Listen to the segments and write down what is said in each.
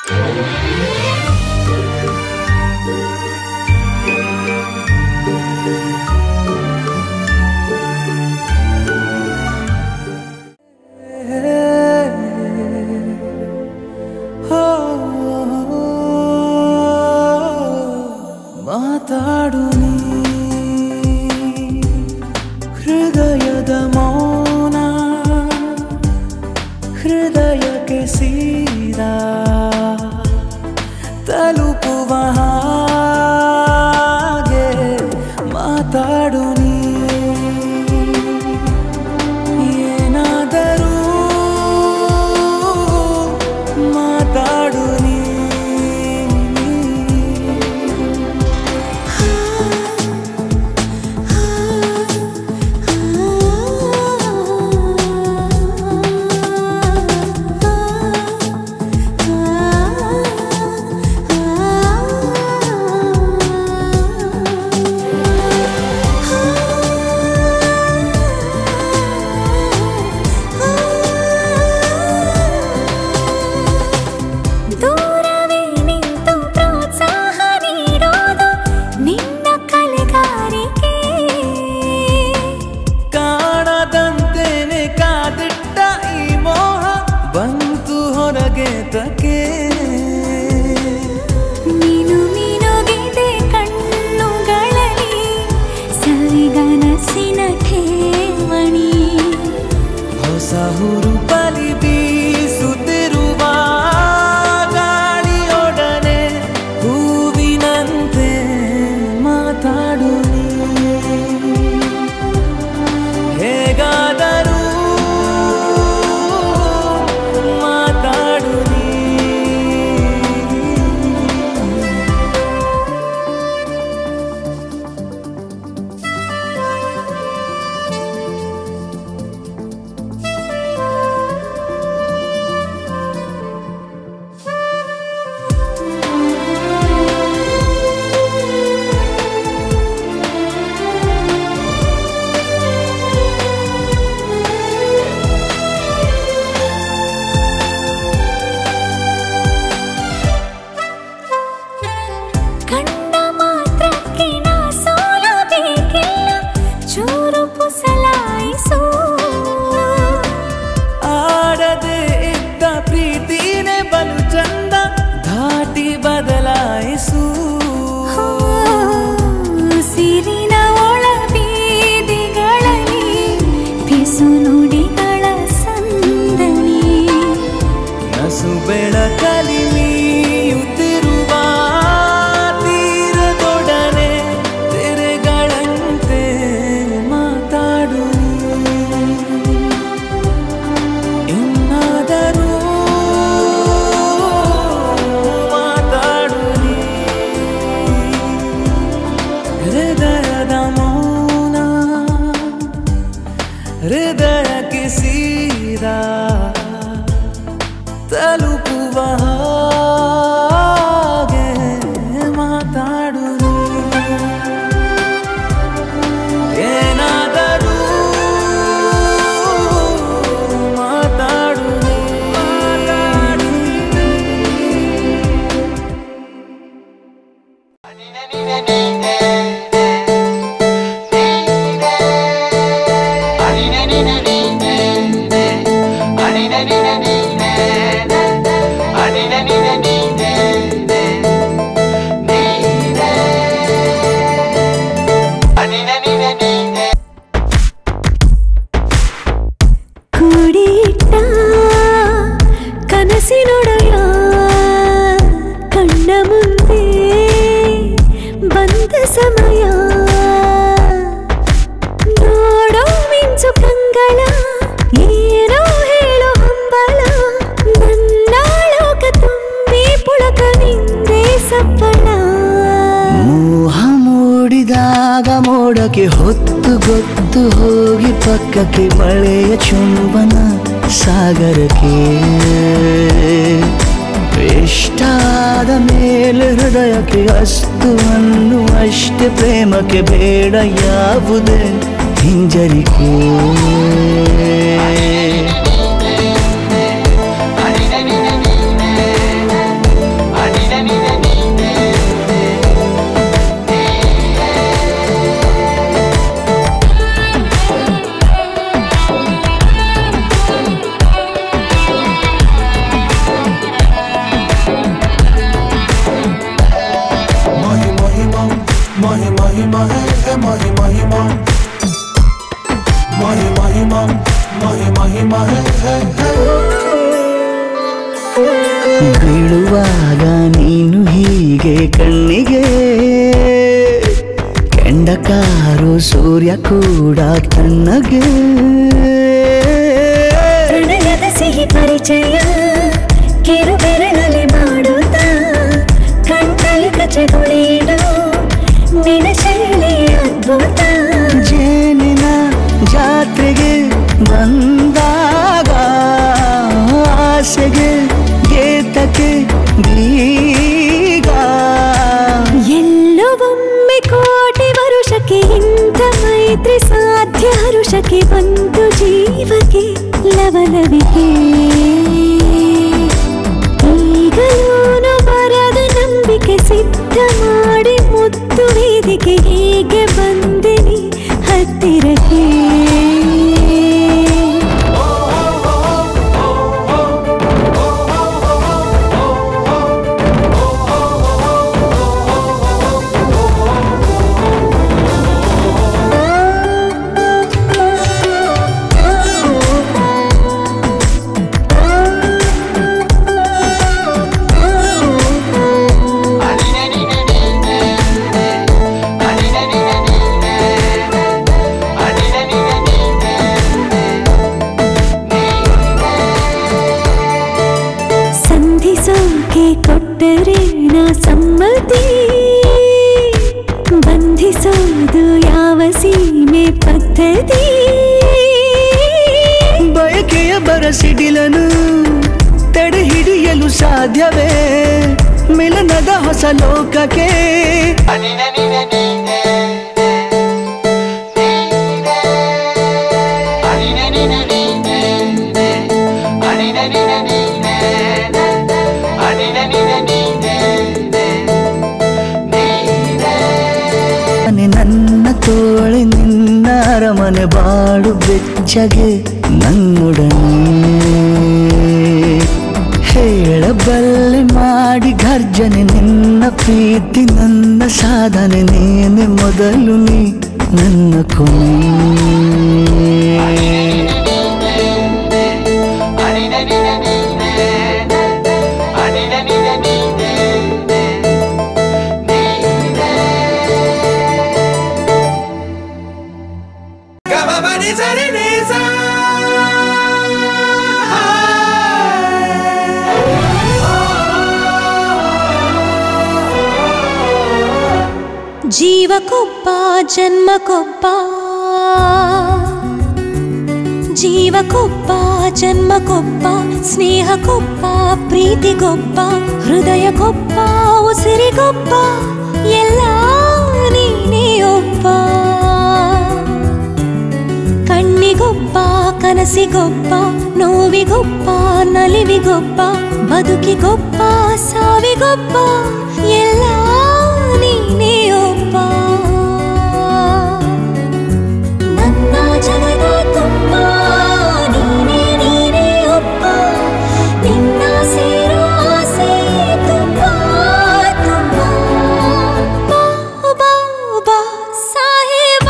ಮಾತಾಡು ನೀ ಹೃದಯದ ಮೌನ ಹೃದಯಕ್ಕೆ ಸೀದಾ ತಲುಪುವ ಹಾಗೆ ಮಾತಾಡು ನೀ ಏನಾದರೂ ಮಾತಾಡು ನೀ ದೂರವೇ ನಿಂತು ಪ್ರೋತ್ಸಾಹ ನೀಡೋದು ನಿನ್ನ ಕಲೆಗಾರಿಕೆ ಕಾಣದಂತೆನೆ ಕಾದಿಟ್ಟ ಈ ಮೋಹ ಬಂತು ಹೊರಗೆ ತಕೆ ನೀನು ಮೀನುಗಿದೆ ಕಣ್ಣುಗಳಲ್ಲಿ ಸವಿಗನಸಿನ ಠೇವಣಿ ಹೊಸ ಹುರುಪಲಿ ಬೀಸುತ್ತಿರುವ ಗಾಳಿಯೊಡನೆ ಹೂವಿನಂತೆ ಮಾತಾಡು ನೀ. ಹೇಗಾದರೂ ಮಾತಾಡು ನೀ. ಕಂಡ ಮಾತ್ರಕ್ಕೆ ನಾ ಸೋಲಬೇಕಿಲ್ಲ ಚೂರು ಪುಸಲಾಯಿಸು ಆಡದೆ ಇದ್ದ ಪ್ರೀತಿನೇ ಬಲು ಚಂದ ಧಾಟಿ ಬದಲಾಯಿಸು ಸಿರಿನ ಒಳ ಬೀದಿಗಳಲ್ಲಿ ಪಿಸು ನುಡಿಗಳ ಸಂದಣಿ ನಸು ಬೆಳಕಲಿ ಮೀಯುತ್ತಿರುವ ತೀರದೊಡನೆ ತೆರೆಗಳಂತೆ ಮಾತಾಡು ಇನ್ನಾದರೂ ಮಾತಾಡು ನೀ. ಹೃದಯದ ಮೌನ ಹೃದಯಕ್ಕೆ ಸೀದಾ ತಲುಪುವ ಹಾಗೆ ಮಾತಾಡು ನೀ. ಏನಾದರೂ ಮಾತಾಡು ನೀ. ಕೂಡಿಟ್ಟ ಕನಸಿನೊಡೆಯ ಕಣ್ಣ ಮುಂದೆ ಬಂದ ಸಮಯ ನೋಡೋ ಮಿಂಚು ಕಂಗಳ ಏನೋ ಹೇಳೋ ಹಂಬಲ ನನ್ನ ಲೋಕ ತುಂಬಿ ಪುಳಕ ನಿಂದೆ ಸಪ್ಪಳ ಮೋಹ ಮೂಡಿದಾಗ ಮೋಡಕ್ಕೆ ಹೊತ್ತು ಗೊತ್ತು ಹೋಗಿ ಪಕ್ಕಕ್ಕೆ ಮಳೆಯ ಚುಂಬನ ಸಾಗರಕ್ಕೆ ಇಷ್ಟಾದ ಮೇಲೆ ಹೃದಯಕ್ಕೆ ಅಸ್ತು ಅನ್ನು ಅಷ್ಟೇ ಪ್ರೇಮಕ್ಕೆ ಬೇಡ ಯಾವುದೇ ಹಿಂಜರಿಕೆ ಸೂರ್ಯ ಕೂಡ ತಣ್ಣಗೆ ಪ್ರಣಯದ ಸಿಹಿ ಪರಿಚಯ ಕಿರು ಬೆರಳಲ್ಲಿ ಮಾಡುತ್ತಾ ಕಣ್ಣಲ್ಲಿ ಕಚಗುಳಿಡು ನಿನ ಶೈಲಿ ಅದ್ಭುತ ಜೇನಿನ ಜಾತ್ರೆಗೆ ಬಂದಾಗ ಆಸೆಗೆ ಗೇತಕ್ಕೆ ಬೀಗ ಎಲ್ಲೋ ಒಮ್ಮೆ ಕೋಟಿ ವರುಷಕ್ಕೆ ಇಂಥ ಮೈತ್ರಿ ಸಾಧ್ಯ ಹರುಷಕ್ಕೆ ಬಂತು ಜೀವಕ್ಕೆ ಲವಲವಿಕೆ ಈಗಲೂನು ಬರದ ನಂಬಿಕೆ ಸಿದ್ಧ ಮಾಡಿ ಮುತ್ತು ವೇದಿಕೆ ಹೇಗೆ ಬಂದಿನಿ ಹತ್ತಿರಕ್ಕೆ ಸಂಧಿಸೋಕೆ ಕೊಟ್ಟರೆ ನಾ ಸಮ್ಮತಿ ಬಂಧಿಸೋದು ಯಾವ ಸೀಮೆ ಪದ್ಧತಿ ಬಯಕೆಯ ಬರಸಿಡಿಲನು ತಡೆ ಹಿಡಿಯಲು ಸಾಧ್ಯವೇ ಮಿಲನದ ಹೊಸ ಲೋಕಕ್ಕೆ ಮನೆ ನನ್ನ ತೋಳೆ ನಿನ್ನ ಅರಮನೆ ಬಾಳು ಬೆಚ್ಚಗೆ ನನ್ನೊಡನೆ ಹೇಳಬಲ್ಲೆ ಮಾಡಿ ಘರ್ಜನೆ ನಿನ್ನ ಪ್ರೀತಿ ನನ್ನ ಸಾಧನೆ ನೀನೆ ಮೊದಲು ನೀ ನನ್ನ ಕೊನೆ ಜೀವಕ್ಕೊಬ್ಬ ಜನ್ಮಕ್ಕೊಬ್ಬ ಜೀವಕ್ಕೊಬ್ಬ ಜನ್ಮಕ್ಕೊಬ್ಬ ಸ್ನೇಹಕ್ಕೊಬ್ಬ ಪ್ರೀತಿಗೊಬ್ಬ ಹೃದಯಕ್ಕೊಬ್ಬ ಉಸಿರಿಗೊಬ್ಬ ಎಲ್ಲ ನೀನೇ ಒಬ್ಬ ಕಣ್ಣಿಗೊಬ್ಬ ಕನಸಿಗೊಬ್ಬ ನೋವಿಗೊಬ್ಬ ನಲಿವಿಗೊಬ್ಬ ಬದುಕಿಗೊಬ್ಬ ಸಾವಿಗೊಬ್ಬ ಎಲ್ಲ ನೀನೇ ಒಬ್ಬ ನನ್ನ ಜಗದ ತುಂಬ ನೀನೇ ನೀನೇ ಒಬ್ಬ ನಿನ್ನ ಸೇರೋ ಆಸೆ ತುಂಬ ತುಂಬ ಬಾ ಬಾ ಬಾ ಸಾಹೇಬ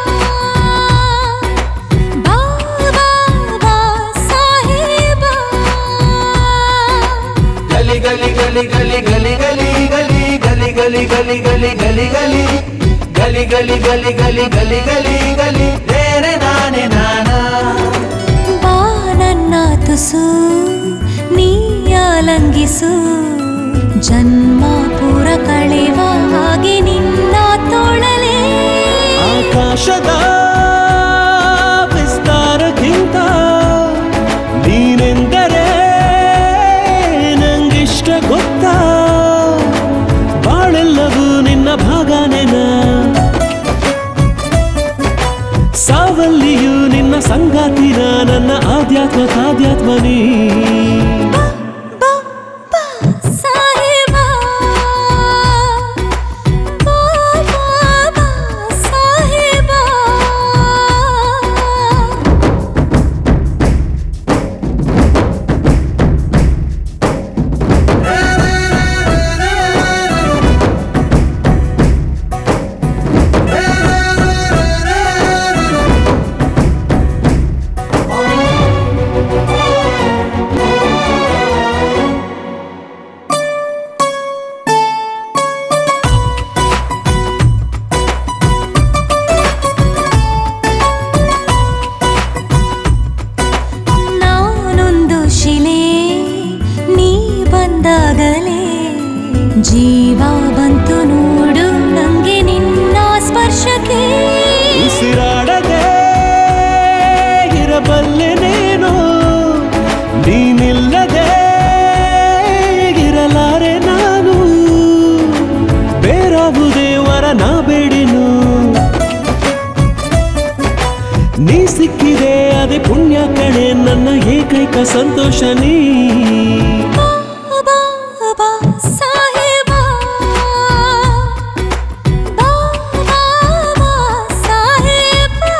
ಬಾ ಬಾ ಬಾ ಸಾಹೇಬ ಗಲಿ ಗಲಿ ಗಲಿ ಗಲಿ ಗಲಿ ಗಲಿ ಗಲಿ ಗಲಿ ಗಲಿ ಗಲಿ ಗಲಿ ಗಲಿ ಗಲಿ ಗಲಿ ಗಲಿ ಗಲಿ ಗಲಿ ಗಲಿ ಗಲಿ ಬೇರೆ ನಾನೇ ನಾನಾ ಬಾ ನನ್ನ ತುಸು ನೀ ಆಲಂಗಿಸು ಜನ್ಮ ಪೂರ ಕಳೆವ ಹಾಗೆ ನಿನ್ನ ತೋಳಲೇ ಆಕಾಶದ ವಿಸ್ತಾರಕ್ಕಿಂತ ನೀನೆಂದರೆ ನಂಗಿಷ್ಟ ಗೊತ್ತಾ ಬಾಳೆಲ್ಲವೂ ನಿನ್ನ ಭಾಗನೆನ ಸಾವಲ್ಲಿಯೂ ನಿನ್ನ ಸಂಗಾತಿನ ನನ್ನ ಆಧ್ಯಾತ್ಮ ತಾಧ್ಯಾತ್ಮ ನೀ ಬಾ ಬಾ ಸಾಹೇಬ ಬಾ ಬಾ ಬಾ ಸಾಹೇಬ ಆ ನನ್ನ ಏಕೈಕ ಸಂತೋಷ ನೀ ಬಾಬಾ ಬಾ ಸಾಹೇಬಾ ಬಾಬಾ ಬಾ ಸಾಹೇಬಾ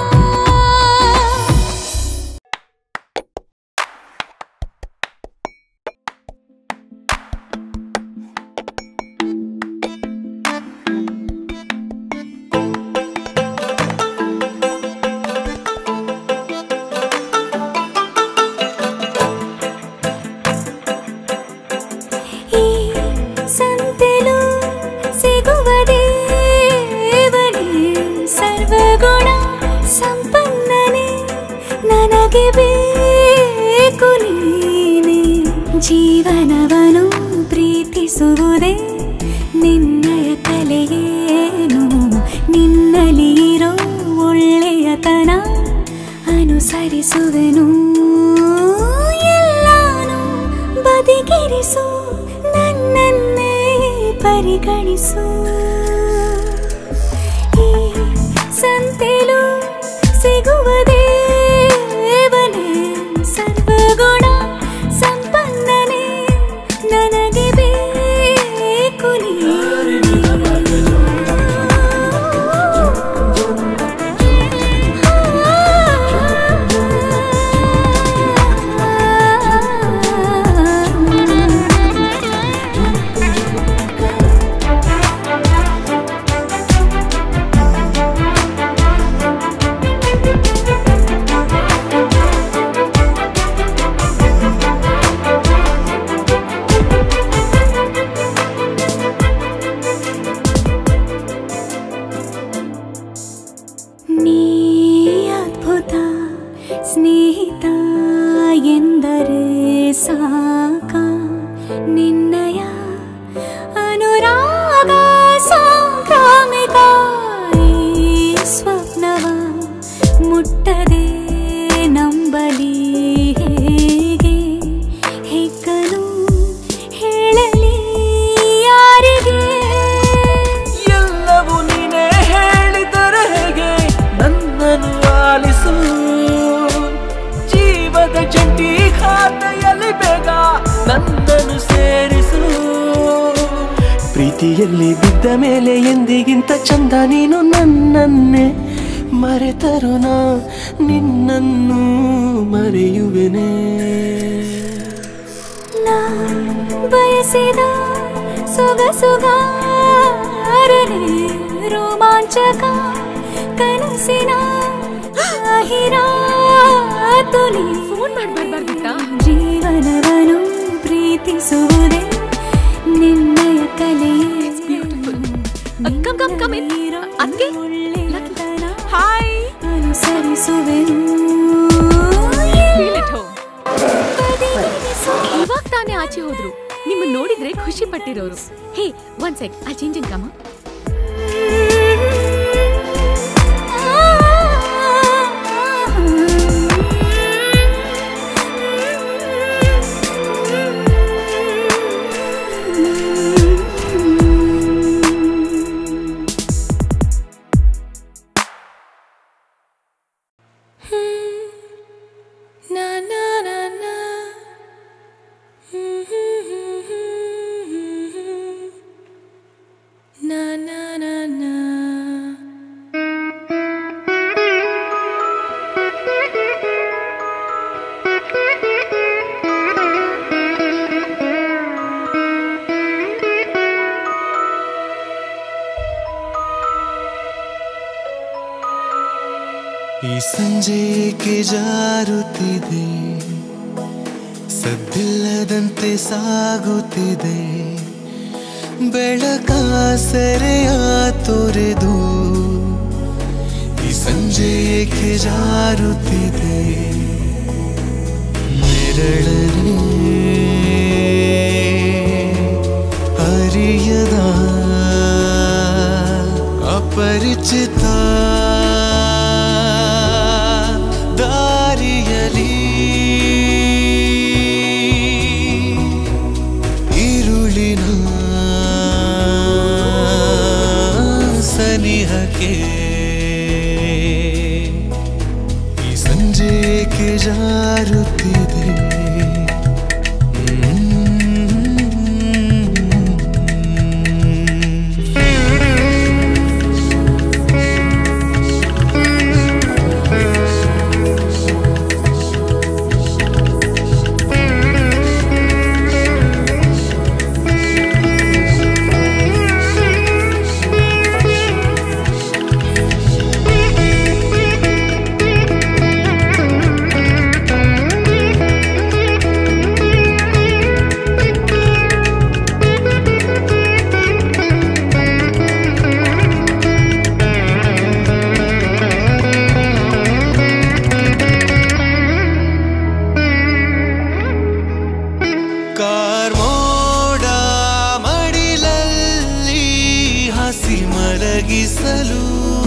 ಈ ಸಂತೆಲು ಸಿಗುವ ದೇವನೇ ಸರ್ವಗುಣ ಸಂಪನ್ನನೇ ನನಗೆ ಬೇಕು ನೀನೆ ಜೀವನವನು ಪ್ರೀತಿಸುವುದೇ ನಿನ್ನಯ ಕಲೆಯೇನು ನಿನ್ನಲಿರೋ ಒಳ್ಳೆಯತನ ಅನುಸರಿಸುವೆನು ಎಲ್ಲಾನು ಬದಿಗಿರಿಸು ನನ್ನನ್ನೇ ಪರಿಗಣಿಸು ಈ ಸಂತೆಲು ಸಿಗುವ ದೇವನೇ ಸರ್ವಗುಣ ಸಂಪನ್ನನೇ ನನಗೆ ಬೇಕು ನೀ ಅದ್ಭುತ ಸ್ನೇಹಿತ ಎಂದರೆ ಸಾಕ ನಿನ್ನಯ ಅನುರಾಗ ಸಾಂಕ್ರಾಮಿಕ ಈ ಸ್ವಪ್ನವ ಮುಟ್ಟದೆ ನಂಬಲಿ ಹೇಗೆ ಹೆಕ್ಕನು ಹೇಳಲಿ ಯಾರಿಗೆ ಎಲ್ಲವೂ ನೀನೇ ಹೇಳಿದರೆ ಹೇಗೆ ನನ್ನನ್ನು ಆಲಿಸು ಜೀವದ ಜಂಟಿ ಖಾತೆಯಲ್ಲಿ ಬೇಗ ನನ್ನನ್ನು ಸೇರಿಸು ಪ್ರೀತಿಯಲ್ಲಿ ಬಿದ್ದ ಮೇಲೆ ಎಂದಿಗಿಂತ ಚಂದ ನೀನು ನನ್ನನ್ನೇ ಮರೆತರು ನಾ ನಿನ್ನನ್ನು ಮರೆಯುವೆನೇ ನಾ ಬಯಸಿದ ಸೊಗಸುಗಾರನೆ ರೋಮಾಂಚಕ ಕನಸಿನ ಹಿರಾತುನಿ ಫೋನ್ ಮಾಡ್ಬಾರ್ದಾಗಿತ್ತಾ ಜೀವನವನು ಪ್ರೀತಿಸುವುದೇ ನಿನ್ನಯ ಕಲೆ ಕಮ್ ಕಮ್ ಕಮ್ ಇನ್ ಅದ್ಕೆ ಒಳ್ಳೆಯತನ ಹಾಯ್ ಅನುಸರಿಸುವೆನು ಫೀಲ್ ಇಟ್ ಹೋಮ್ ಇವಾಗ ತಾನೇ ಆಚೆ ಹೋದ್ರು ನಿಮ್ಮನ್ನ ನೋಡಿದ್ರೆ ಖುಷಿ ಪಟ್ಟಿರೋರು ಹೇ ಒನ್ ಸೆಕ್ ಆ ಚೇಂಜ್ ಇನ್ ಕಮ Na na na na. Na na na na. ಈ ಸಂಜೆಗೆ ಜಾರುತ್ತಿದೆ ಸದ್ದಿಲ್ಲದಂತೆ ಸಾಗುತ್ತಿದೆ ಬೆಳಕ ಸೆರೆಯ ತೊರೆದು ಈ ಸಂಜೆಗೆ ಜಾರುತ್ತಿದೆ ನೆರಳನೆ ಅರಿಯದ ಅಪರಿಚಿತ ದಾರಿಯಲಿ ಈರುಳಿನ ಸನಿಹಕ್ಕೆ ಈ ಸಂಜೆಗೆ ಜಾರುತ್ತಿದೆ ಕಾರ್ಮೋಡ ಮಡಿಲಲ್ಲಿ ಹಸಿ ಮಲಗಿಸಲು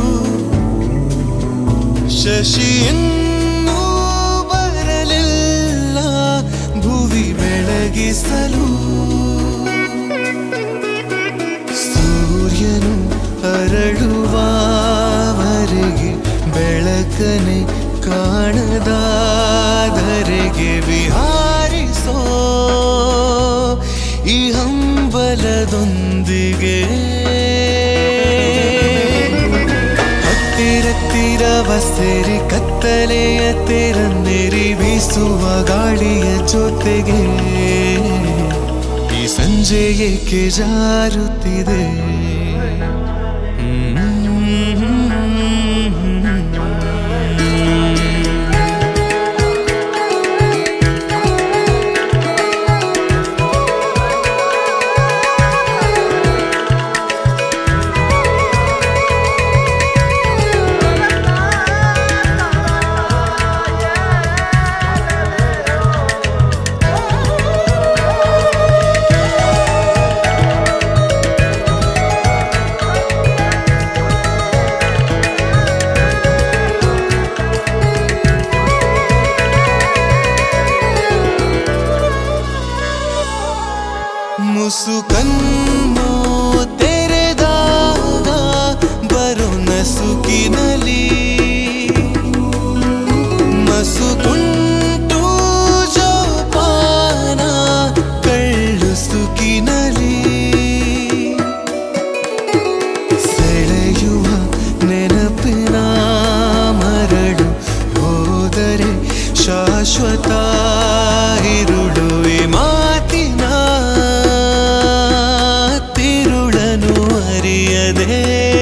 ಶಶಿಯನ್ನು ಬರಲಿಲ್ಲ ಭುವಿ ಬೆಳಗಿಸಲು ಸೂರ್ಯನು ಅರಳುವವರೆಗೆ ಬೆಳಕನೆ ಕಾಣದಾದರೆಗೆ ವಿಹಾರಿಸೋ ಈ ಹಂಬಲದೊಂದಿಗೆ ಹತ್ತಿರತ್ತಿರವ ಸೇರಿ ಕತ್ತಲೆಯ ತೆರನ್ನೆರಿ ಬೀಸುವ ಗಾಳಿಯ ಜೊತೆಗೆ ಈ ಸಂಜೆ ಏಕೆ ಜಾರುತ್ತಿದೆ ಮುಸುಕನ್ನು ತೆರೆದಾಗ ಬರೋ ನಸುಕಿನಲಿ ಮಸುಕುಂಟು ಜೋಪಾನ ಕಳ್ಳು ಸುಕಿನಲಿ ಸೆಳೆಯುವ ನೆನಪಿನ ಮರಳು ಹೋದರೆ ಶಾಶ್ವತ ಇರುಳು ಈ ಮಾತಿನ ತಿರುಳನು ಅರಿಯದೆ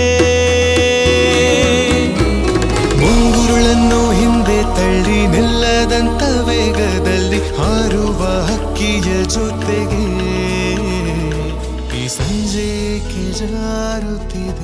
ಮುಂಗುರುಳನ್ನು ಹಿಂದೆ ತಳ್ಳಿ ನಿಲ್ಲದಂತ ವೇಗದಲ್ಲಿ ಹಾರುವ ಹಕ್ಕಿಯ ಜೊತೆಗೆ ಈ ಸಂಜೆಗೆ ಜಾರುತ್ತಿದೆ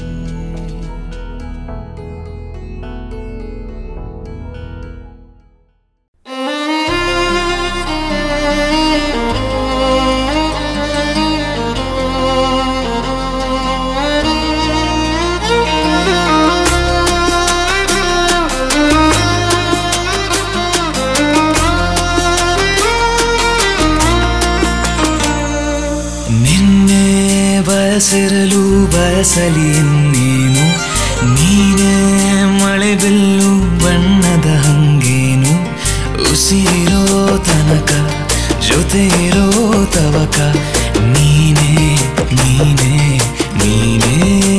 ನಿನ್ನೆ ಬಯಸಿರಲು ಬಯಸಲಿ ಇನ್ನೇನು ನೀನೇ ಮಳೆ ಬಿಲ್ಲು ಬಣ್ಣದ ಹಂಗೇನು ಉಸಿರಿರೋ ತನಕ ಜೊತೆ ಇರೋ ತವಕ ನೀನೇ ನೀನೇ ನೀನೇ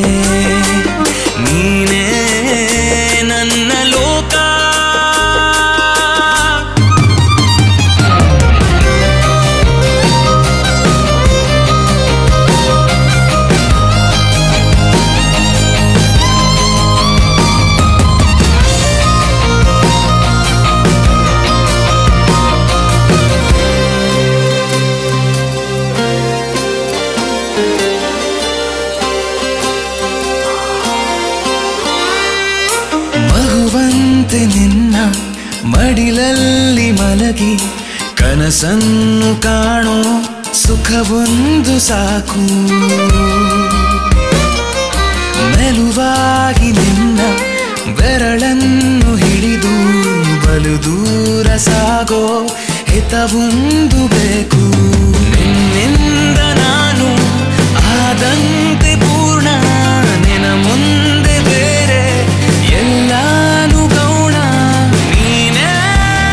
ನೀನೇ ನನ್ನ ಲೋಕ ಮಗುವಂತೆ ನಿನ್ನ ಮಡಿಲಲ್ಲಿ ಮಲಗಿ ಕನಸನ್ನು ಕಾಣೋ ಸುಖವೊಂದು ಸಾಕು ಮೆಲುವಾಗಿ ನಿನ್ನ ಬೆರಳನ್ನು ಹಿಡಿದು ಬಲು ದೂರ ಸಾಗೋ ಹಿತವೊಂದು ಬೇಕು ನಿನ್ನಿಂದ ನಾನು ಆದಂತೆ ಪೂರ್ಣ ನಿನ ಮುಂದೆ ಬೇರೆ ಎಲ್ಲಾನು ಗೌಣ ನೀನೇ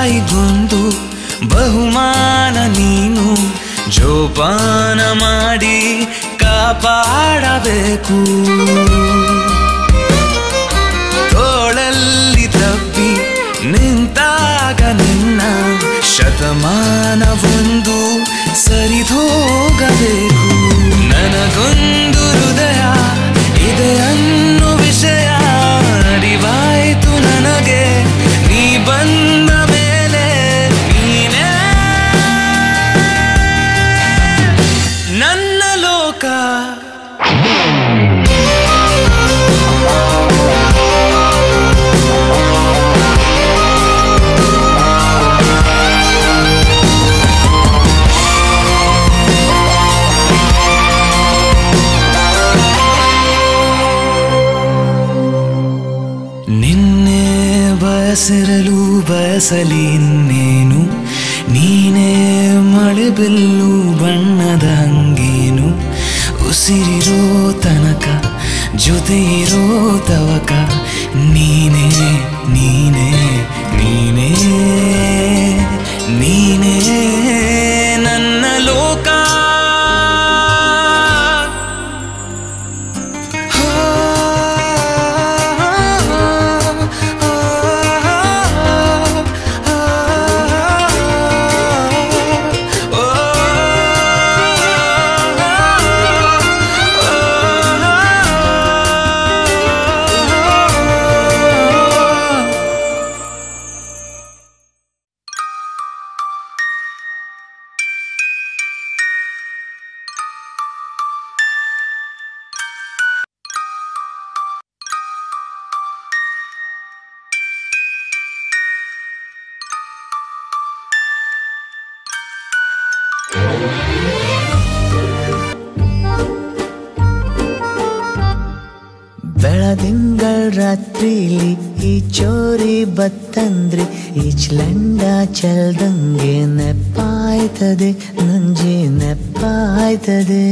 ತಾಯಿಗೊಂದು ಬಹುಮಾನ ನೀನು ಜೋಪಾನ ಮಾಡಿ ಕಾಪಾಡಬೇಕು ತೋಳಲ್ಲಿ ತಪ್ಪಿ ನಿಂತಾಗ ನಿನ್ನ ಶತಮಾನವೊಂದು ಸರಿದೋಗಬೇಕು ನನಗೊಂದು ಹೃದಯ ಇದೆ ಅನ್ನೋ ವಿಷಯ ಅರಿವಾಯ್ತು ನನಗೆ ನೀ ಬಂದ ಮೇಲೆ ನೀನೇ ನನ್ನ ಲೋಕ ನಿನ್ನೆ ಬಯಸಿರಲು ಬಯಸಲಿ ಇನ್ನೇನು ನೀನೇ ಮಳೆ ಬಿಲ್ಲು ಬಣ್ಣದ ಅಂಗೇನು ಉಸಿರಿರೋ ತನಕ ಜೊತೆ ಇರೋ ತವಕ ನೀನೇ ನೀನೇ ನೀನೇ ನೀನೇ ನನ್ನ ಲೋಕ ಬೆಳದಿಂಗಳ್ ರಾತ್ರಿಲಿ ಈ ಚೋರಿ ಬತ್ತಂದ್ರೆ ಈಚ್ಲಂಡ ಚಲ್ದಂಗೆ ನೆಪ್ಪಾಯ್ತದೆ ನಂಜೆ ನೆಪ್ಪಾಯ್ತದೆ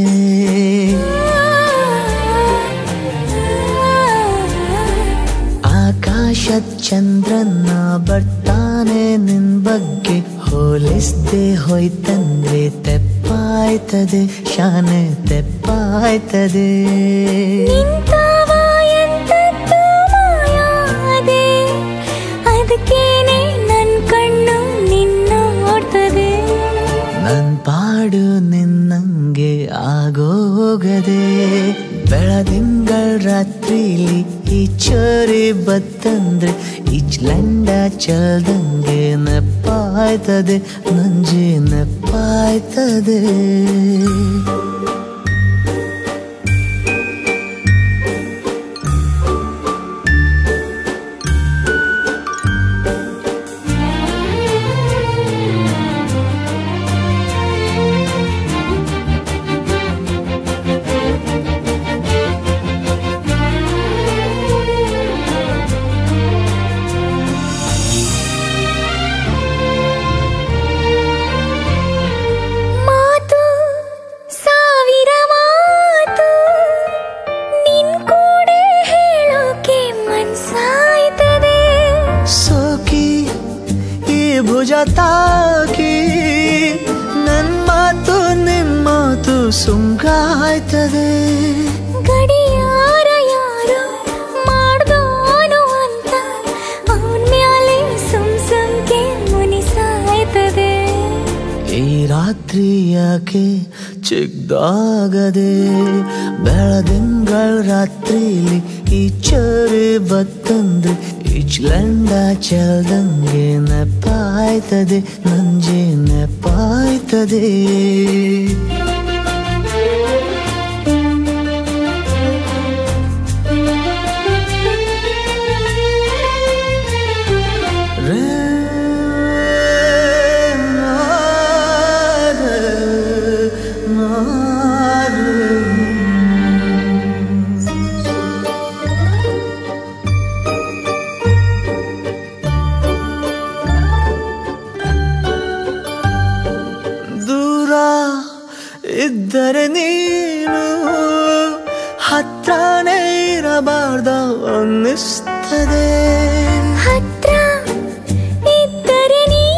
ಆಕಾಶದ ಚಂದ್ರನ್ನ ಬರ್ತಾನೆ ನಿನ್ ಬಗ್ಗೆ ಹೋಲಿಸ್ದೆ ಹೋಯ್ತಂದ್ರೆ ತೆಪ್ಪಾಯ್ತದೆ ಶಾನೆ ತೆಪ್ಪಾಯ್ತದೆ ನಿಂತಾವ ಎಂತದ್ದು ಮಾಯಾದೆ ಅದಕ್ಕೇನೆ ನನ್ ಕಣ್ಣು ನಿನ್ನ ನೋಡ್ತದೆ ನನ್ ಪಾಡು ನಿನ್ನಂಗೆ ಆಗೋಗದೆ ಬೆಳದಿಂಗಳ್ ರಾತ್ರಿಲಿ ಈ ಚೋರಿ ಬತ್ತಂದ್ರೆ ಈಚ್ಲಂಡ ಚಲ್ದಂಗೆ ನೆಪ್ಪಾಯ್ತದೆ ನಂಜೆ ನೆಪ್ಪಾಯ್ತದೆ ಮಾತು ಸಾವಿರ ಮಾತು ನಿನ್ ಕೂಡ ಹೇಳೋಕೆ ಮನ್ಸಾಯ್ತದೆ ಸೋಕಿ ಈ ಭುಜ ತಾಕಿ ನನ್ ಮಾತು ನಿನ್ ಮಾತು ಸುಂಗಾಯ್ತದೆ ಗಡಿಯಾರ ಯಾರೋ ಮಾಡ್ದೋನು ಅಂತ ಅವನ್ ಮ್ಯಾಲೆ ಸುಮ್ ಸುಮ್ಕೆ ಮುನಿಸಾಯ್ತದೆ ಈ ರಾತ್ರಿ ಯಾಕೆ ಚಿಕ್ದಾಗದೆ ಬೆಳದಿಂಗಳ್ ರಾತ್ರಿಲಿ ಈ ಚೋರಿ ಬತ್ತಂದ್ರೆ ಈಚ್ಲಂಡ ಚಲ್ದಂಗೆ ನೆಪ್ಪಾಯ್ತದೆ ನಂಜೆ ನೆಪ್ಪಾಯ್ತದೆ ದೂರ ಇದ್ದರೆ ನೀನು ಹತ್ರನೇ ಇರಬಾರ್ದ ಅನ್ನಿಸ್ತದೆ ಹತ್ರ ಇದ್ದರೆ ನೀ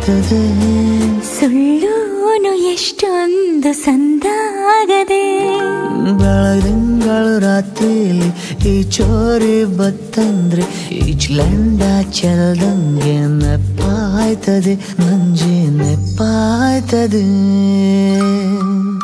ನೆಪ್ಪಾಯ್ತದೆ ಸುಳ್ಳೂನು ಎಷ್ಟೊಂದು ಸಂದಾಗದೆ ಬೆಳದಿಂಗಳು ರಾತ್ರಿಲಿ ಈ ಚೋರಿ ಬತ್ತಂದ್ರೆ ಈಚ್ಲಂಡ ಚೆಲ್ದಂಗೆ ನೆಪ್ಪಾಯ್ತದೆ ನಂಜೆ ನೆಪ್ಪಾಯ್ತದೆ